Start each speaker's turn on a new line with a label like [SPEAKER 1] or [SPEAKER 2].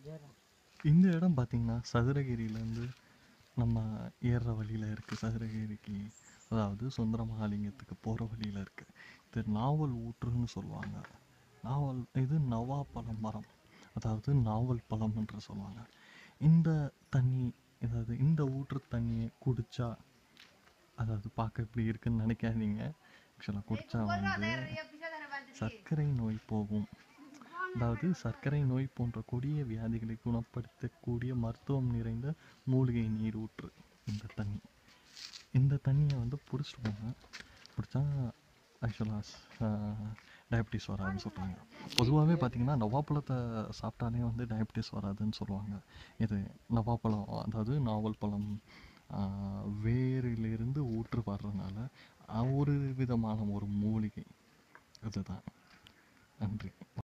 [SPEAKER 1] இந்த இடம் பார்த்தீங்கன்னா சதுரகிரியிலேருந்து நம்ம ஏறுற வழியில் இருக்குது சதுரகிரிக்கு அதாவது சுந்தர மகாலிங்கத்துக்கு போகிற வழியில் இருக்குது இது நாவல் ஊற்றுன்னு சொல்லுவாங்க நாவல் இது நவாப்பழம் மரம் அதாவது நாவல் பழம் என்று சொல்லுவாங்க இந்த தண்ணி அதாவது இந்த ஊற்று தண்ணியை குடித்தா அதாவது பார்க்க இப்படி இருக்குன்னு நினைக்காதீங்க ஆக்சுவலாக குடித்தா வந்து சர்க்கரை நோய் போகும் அதாவது சர்க்கரை நோய் போன்ற கொடிய வியாதிகளை குணப்படுத்தக்கூடிய மருத்துவம் நிறைந்த மூலிகை நீர் ஊற்று இந்த தண்ணி இந்த தண்ணியை வந்து பிடிச்சிட்டு போங்க பிடிச்சா ஆக்சுவலாக டயபிட்டிஸ் வராதுன்னு சொல்கிறாங்க பொதுவாகவே பார்த்தீங்கன்னா நவாப்பழத்தை சாப்பிட்டாலே வந்து டயபிட்டிஸ் வராதுன்னு சொல்லுவாங்க இது நவாப்பழம் அதாவது நாவல் பழம் ஆஹ், வேரிலிருந்து ஊற்று வர்றதுனால அஹ், ஒரு விதமான ஒரு மூலிகை அதுதான் நன்றி